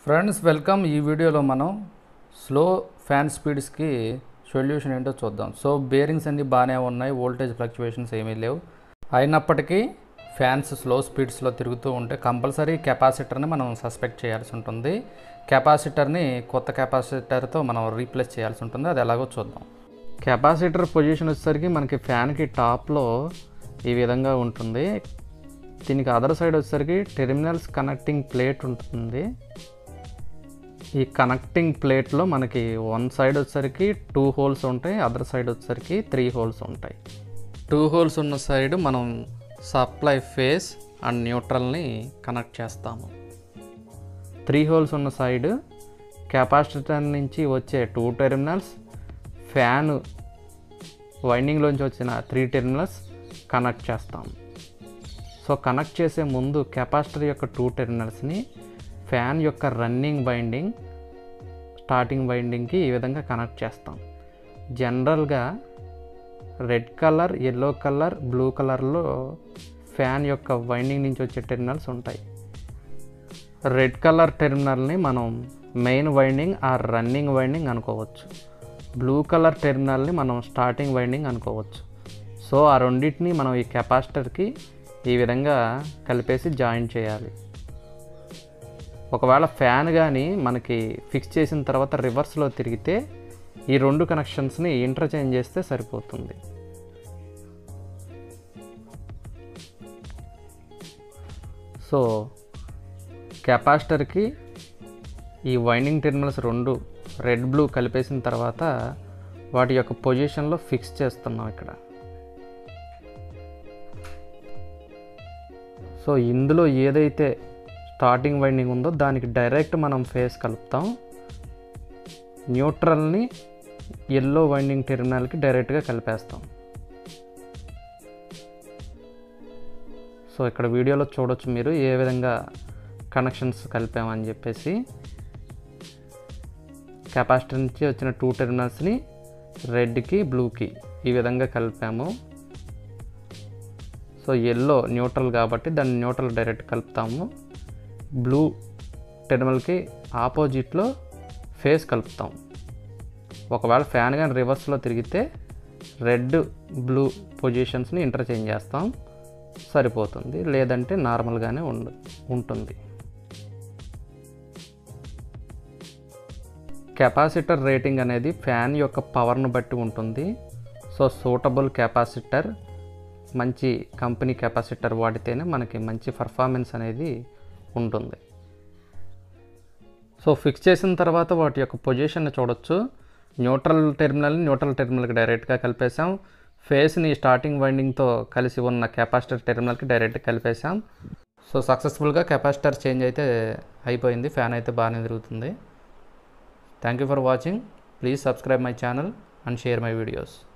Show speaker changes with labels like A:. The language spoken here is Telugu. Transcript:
A: ఫ్రెండ్స్ వెల్కమ్ ఈ వీడియోలో మనం స్లో ఫ్యాన్ స్పీడ్స్కి సొల్యూషన్ ఏంటో చూద్దాం సో బేరింగ్స్ అన్నీ బాగానే ఉన్నాయి వోల్టేజ్ ఫ్లక్చువేషన్స్ ఏమీ లేవు అయినప్పటికీ ఫ్యాన్స్ స్లో స్పీడ్స్లో తిరుగుతూ ఉంటే కంపల్సరీ కెపాసిటర్ని మనం సస్పెక్ట్ చేయాల్సి ఉంటుంది కెపాసిటర్ని కొత్త కెపాసిటర్తో మనం రీప్లేస్ చేయాల్సి ఉంటుంది అది ఎలాగో చూద్దాం కెపాసిటర్ పొజిషన్ వచ్చేసరికి మనకి ఫ్యాన్కి టాప్లో ఈ విధంగా ఉంటుంది దీనికి అదర్ సైడ్ వచ్చేసరికి టెర్మినల్స్ కనెక్టింగ్ ప్లేట్ ఉంటుంది ఈ కనెక్టింగ్ ప్లేట్లో మనకి వన్ సైడ్ వచ్చేసరికి టూ హోల్స్ ఉంటాయి అదర్ సైడ్ వచ్చేసరికి త్రీ హోల్స్ ఉంటాయి టూ హోల్స్ ఉన్న సైడ్ మనం సప్లై ఫేస్ అండ్ న్యూట్రల్ని కనెక్ట్ చేస్తాము త్రీ హోల్స్ ఉన్న సైడ్ కెపాసిటర్ నుంచి వచ్చే టూ టెర్మినల్స్ ఫ్యాన్ వైండింగ్లోంచి వచ్చిన త్రీ టెర్మినల్స్ కనెక్ట్ చేస్తాం సో కనెక్ట్ చేసే ముందు కెపాసిటర్ యొక్క టూ టెర్మినల్స్ని ఫ్యాన్ యొక్క రన్నింగ్ బైండింగ్ స్టార్టింగ్ బైండింగ్కి ఈ విధంగా కనెక్ట్ చేస్తాం జనరల్గా red colour yellow colour blue కలర్లో ఫ్యాన్ యొక్క వైండింగ్ నుంచి వచ్చే టెర్మినల్స్ ఉంటాయి రెడ్ కలర్ టెర్మినల్ని మనం మెయిన్ వైండింగ్ ఆ రన్నింగ్ వైండింగ్ అనుకోవచ్చు బ్లూ కలర్ టెర్మినల్ని మనం స్టార్టింగ్ వైండింగ్ అనుకోవచ్చు సో ఆ రెండింటిని మనం ఈ కెపాసిటర్కి ఈ విధంగా కలిపేసి జాయిన్ చేయాలి ఒకవేళ ఫ్యాన్ కానీ మనకి ఫిక్స్ చేసిన తర్వాత రివర్స్లో తిరిగితే ఈ రెండు కనెక్షన్స్ని ఇంటర్చేంజ్ చేస్తే సరిపోతుంది సో కెపాసిటర్కి ఈ వైండింగ్ టెర్మినల్స్ రెండు రెడ్ బ్లూ కలిపేసిన తర్వాత వాటి యొక్క పొజిషన్లో ఫిక్స్ చేస్తున్నాం ఇక్కడ సో ఇందులో ఏదైతే స్టార్టింగ్ వైండింగ్ ఉందో దానికి డైరెక్ట్ మనం ఫేస్ కలుపుతాం న్యూట్రల్ని ఎల్లో వైండింగ్ టెర్మినల్కి డైరెక్ట్గా కలిపేస్తాం సో ఇక్కడ వీడియోలో చూడొచ్చు మీరు ఏ విధంగా కనెక్షన్స్ కలిపామని చెప్పేసి కెపాసిటర్ నుంచి వచ్చిన టూ టెర్మినల్స్ని రెడ్కి బ్లూకి ఈ విధంగా కలిపాము సో ఎల్లో న్యూట్రల్ కాబట్టి దాన్ని న్యూట్రల్ డైరెక్ట్ కలుపుతాము బ్లూ టెర్మినల్కి ఆపోజిట్లో ఫేస్ కలుపుతాం ఒకవేళ ఫ్యాన్ కానీ రివర్స్లో తిరిగితే రెడ్ బ్లూ పొజిషన్స్ని ఇంటర్చేంజ్ చేస్తాం సరిపోతుంది లేదంటే నార్మల్గానే ఉండు ఉంటుంది కెపాసిటర్ రేటింగ్ అనేది ఫ్యాన్ యొక్క పవర్ను బట్టి ఉంటుంది సో సూటబుల్ కెపాసిటర్ మంచి కంపెనీ కెపాసిటర్ వాడితేనే మనకి మంచి పర్ఫార్మెన్స్ అనేది ఉంటుంది సో ఫిక్స్ చేసిన తర్వాత వాటి యొక్క పొజిషన్ చూడొచ్చు న్యూట్రల్ టెర్మినల్ని న్యూట్రల్ టెర్మినల్కి డైరెక్ట్గా కలిపేసాం ఫేస్ని స్టార్టింగ్ వైండింగ్తో కలిసి ఉన్న కెపాసిటర్ టెర్మినల్కి డైరెక్ట్ కలిపేసాం సో సక్సెస్ఫుల్గా కెపాసిటర్ చేంజ్ అయితే అయిపోయింది ఫ్యాన్ అయితే బాగానే తిరుగుతుంది thank you for watching please subscribe my channel and share my videos